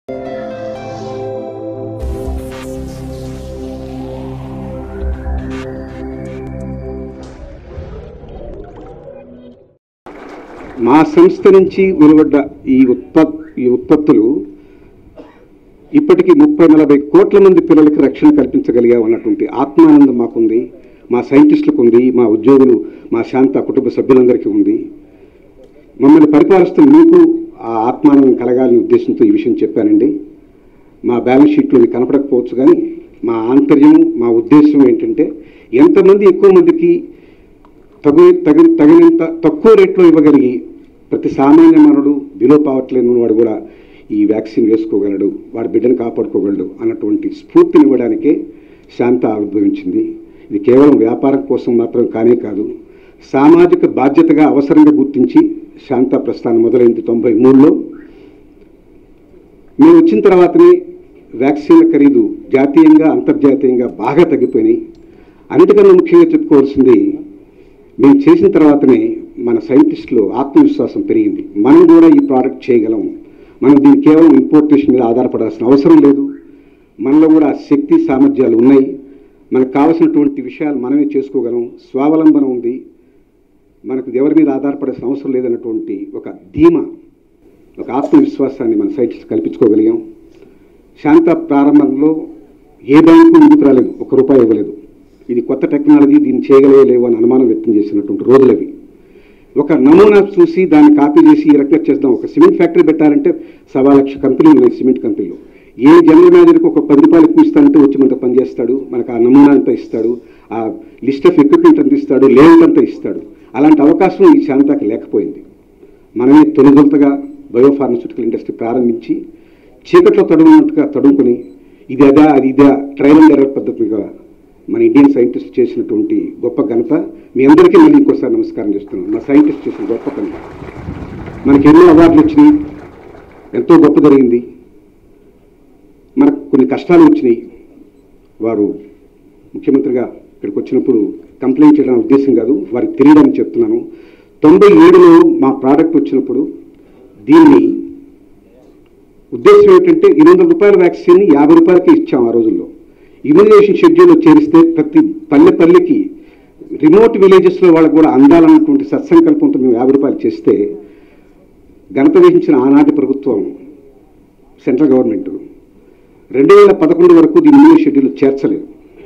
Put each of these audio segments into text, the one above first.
మా సంస్థ నుంచి వెలువడ్డ ఈ ఉత్పత్ ఈ ఉత్పత్తులు ఇప్పటికీ ముప్పై నలభై కోట్ల మంది పిల్లలకి రక్షణ కల్పించగలిగాం అన్నటువంటి ఆత్మానందం మాకుంది మా సైంటిస్టులకు ఉంది మా ఉద్యోగులు మా శాంత కుటుంబ సభ్యులందరికీ ఉంది మమ్మల్ని పరిపాలిస్తున్న మీకు ఆ ఆత్మానందం కలగాలని ఉద్దేశంతో ఈ విషయం చెప్పానండి మా బ్యాలెన్స్ షీట్లో మీకు కనపడకపోవచ్చు కానీ మా ఆంతర్యం మా ఉద్దేశం ఏంటంటే ఎంతమంది ఎక్కువ మందికి తగు తగిన తగినంత తక్కువ రేట్లో ఇవ్వగలిగి ప్రతి సామాన్య మానవుడు బిలో పావట్లేని వాడు కూడా ఈ వ్యాక్సిన్ వేసుకోగలడు వాడి బిడ్డను కాపాడుకోగలడు అన్నటువంటి స్ఫూర్తిని ఇవ్వడానికే శాంత ఆవిర్భవించింది ఇది కేవలం వ్యాపారం కోసం మాత్రం కానే కాదు సామాజిక బాధ్యతగా అవసరంగా గుర్తించి శాంత ప్రస్థానం మొదలైంది తొంభై మూడులో మేము వచ్చిన తర్వాతనే వ్యాక్సిన్ల ఖరీదు జాతీయంగా అంతర్జాతీయంగా బాగా తగ్గిపోయినాయి అన్నిటికన్నా ముఖ్యంగా చెప్పుకోవాల్సింది మేము చేసిన తర్వాతనే మన సైంటిస్టులో ఆత్మవిశ్వాసం పెరిగింది మనం కూడా ఈ ప్రోడక్ట్ చేయగలం మనం దీన్ని కేవలం ఇంపోర్టేషన్ మీద ఆధారపడాల్సిన అవసరం లేదు మనలో కూడా ఆ శక్తి సామర్థ్యాలు ఉన్నాయి మనకు కావలసినటువంటి విషయాలు మనమే చేసుకోగలం స్వావలంబన ఉంది మనకు ఎవరి మీద ఆధారపడాల్సిన అవసరం లేదన్నటువంటి ఒక ధీమా ఒక ఆత్మవిశ్వాసాన్ని మన సైంటిస్ట్ కల్పించుకోగలిగాం శాంత ప్రారంభంలో ఏ బ్యాంకు ముందుకు రాలేదు ఒక రూపాయి ఇవ్వలేదు ఇది కొత్త టెక్నాలజీ దీన్ని చేయగలిగలేవు అని అనుమానం వ్యక్తం చేసినటువంటి రోజులవి ఒక నమూనా చూసి దాన్ని కాపీ చేసి ఈ రకంగా చేద్దాం ఒక సిమెంట్ ఫ్యాక్టరీ పెట్టాలంటే సవా లక్ష కంపెనీలు ఉన్నాయి సిమెంట్ కంపెనీలు ఏ జనరల్ మేనేజర్కి ఒక పది రూపాయలు ఎక్కువ ఇస్తానంటే వచ్చి మనతో పనిచేస్తాడు మనకు ఆ నమూనా అంతా ఇస్తాడు ఆ లిస్ట్ ఆఫ్ ఎక్విప్మెంట్ అంతా ఇస్తాడు లేఅవుట్ అంతా ఇస్తాడు అలాంటి అవకాశం ఈ శాంతాకి లేకపోయింది మనమే తొలిదొలతగా బయోఫార్మస్యూటికల్ ఇండస్ట్రీ ప్రారంభించి చీకట్లో తడుమున్నట్టుగా తడుముకొని ఇది అదా అది ఇదా ట్రయల్ అండ్ ఎర్రర్ పద్ధతిగా మన ఇండియన్ సైంటిస్ట్ చేసినటువంటి గొప్ప ఘనత మీ అందరికీ మళ్ళీ ఇంకోసారి నమస్కారం చేస్తున్నాను మా సైంటిస్ట్ చేసిన గొప్ప పని మనకి ఎన్నో అవార్డులు వచ్చినాయి ఎంతో గొప్ప జరిగింది మనకు కొన్ని కష్టాలు వచ్చినాయి వారు ముఖ్యమంత్రిగా ఇక్కడికి వచ్చినప్పుడు కంప్లైంట్ చేయడం నా ఉద్దేశం కాదు వారికి తెలియడానికి చెప్తున్నాను తొంభై ఏడులో మా ప్రోడక్ట్ వచ్చినప్పుడు దీన్ని ఉద్దేశం ఏంటంటే ఎనిమిది వందల రూపాయల వ్యాక్సిన్ యాభై రూపాయలకి ఇచ్చాం ఆ రోజుల్లో ఇమ్యునైజేషన్ షెడ్యూల్లో చేరిస్తే ప్రతి పల్లె పల్లెకి రిమోట్ విలేజెస్లో వాళ్ళకు కూడా అందాలన్నటువంటి సత్సంకల్పంతో మేము యాభై రూపాయలు చేస్తే ఘనత వహించిన ఆనాటి ప్రభుత్వం సెంట్రల్ గవర్నమెంట్ రెండు వేల పదకొండు వరకు దీని ఇమ్యూనైజేషన్ షెడ్యూల్ చేర్చలేదు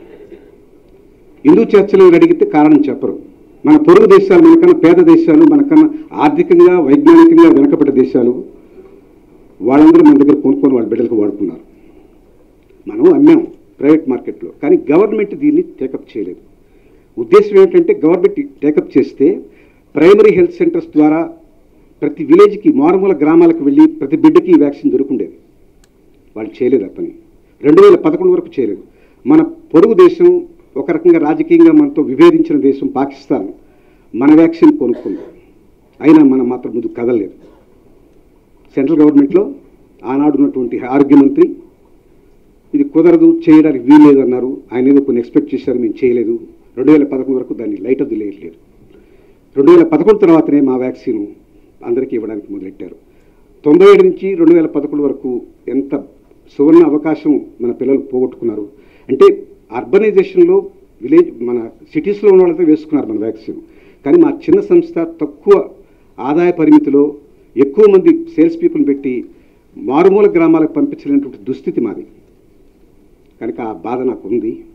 ఎందుకు చేర్చలేదు అడిగితే కారణం చెప్పరు మన పొరుగు దేశాలు మనకన్నా పేద దేశాలు మనకన్నా ఆర్థికంగా వైజ్ఞానికంగా వెనకబడ్డ దేశాలు వాళ్ళందరూ మన దగ్గర కొనుక్కొని వాళ్ళ బిడ్డలకు వాడుకున్నారు మనం అమ్మాం ప్రైవేట్ మార్కెట్లో కానీ గవర్నమెంట్ దీన్ని టేకప్ చేయలేదు ఉద్దేశం ఏంటంటే గవర్నమెంట్ టేకప్ చేస్తే ప్రైమరీ హెల్త్ సెంటర్స్ ద్వారా ప్రతి విలేజ్కి మారుమూల గ్రామాలకు వెళ్ళి ప్రతి బిడ్డకి ఈ వ్యాక్సిన్ దొరుకుండేది వాళ్ళు చేయలేదు ఆ పని రెండు వేల పదకొండు వరకు చేయలేదు మన పొరుగు దేశం ఒక రకంగా రాజకీయంగా మనతో విభేదించిన దేశం పాకిస్తాన్ మన వ్యాక్సిన్ కొనుక్కుంది అయినా మనం మాత్రం ముందు కదలలేదు సెంట్రల్ గవర్నమెంట్లో ఆనాడు ఉన్నటువంటి ఆరోగ్య మంత్రి ఇది కుదరదు చేయడానికి వీల్లేదు అన్నారు ఆయన ఏదో కొన్ని ఎక్స్పెక్ట్ చేశారు మేము చేయలేదు రెండు వేల పదకొండు వరకు దాన్ని లైట్ వదిలేయట్లేదు రెండు వేల పదకొండు తర్వాతనే మా వ్యాక్సిన్ అందరికీ ఇవ్వడానికి మొదలెట్టారు తొంభై ఏడు నుంచి రెండు వేల పదకొండు వరకు ఎంత సువర్ణ అవకాశం మన పిల్లలు పోగొట్టుకున్నారు అంటే అర్బనైజేషన్లో విలేజ్ మన సిటీస్లో ఉన్న వాళ్ళతో వేసుకున్నారు మన వ్యాక్సిన్ కానీ మా చిన్న సంస్థ తక్కువ ఆదాయ పరిమితిలో ఎక్కువ మంది సేల్స్ పీపుల్ పెట్టి మారుమూల గ్రామాలకు పంపించలేనటువంటి దుస్థితి మాది కనుక ఆ బాధ నాకు ఉంది